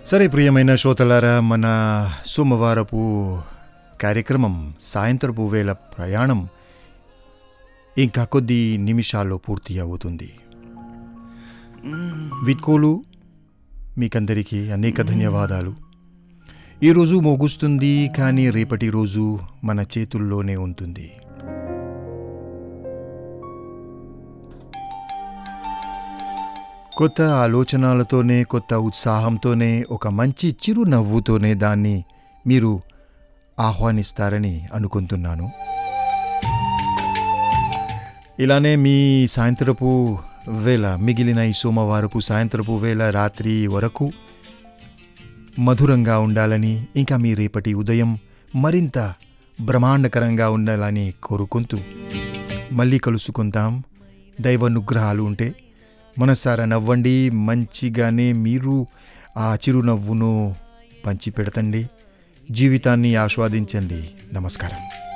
సరే ప్రియమైన శ్రోతలారా మన సోమవారపు కార్యక్రమం సాయంత్రపు వేళ ప్రయాణం ఇంకా కొద్ది నిమిషాల్లో పూర్తి అవుతుంది విట్కోలు మీకందరికీ అనేక ధన్యవాదాలు ఈరోజు మోగుస్తుంది కానీ రేపటి రోజు మన చేతుల్లోనే ఉంటుంది కొత్త ఆలోచనలతోనే కొత్త ఉత్సాహంతోనే ఒక మంచి చిరునవ్వుతోనే దాన్ని మీరు ఆహ్వానిస్తారని అనుకుంటున్నాను ఇలానే మీ సాయంత్రపు వేళ మిగిలిన ఈ సోమవారపు సాయంత్రపు వేళ రాత్రి వరకు మధురంగా ఉండాలని ఇంకా మీ రేపటి ఉదయం మరింత బ్రహ్మాండకరంగా ఉండాలని కోరుకుంటూ మళ్ళీ కలుసుకుందాం దైవానుగ్రహాలు ఉంటే మనసారా నవ్వండి మంచిగానే మీరు ఆ చిరునవ్వును పంచి పెడతండి జీవితాన్ని ఆస్వాదించండి నమస్కారం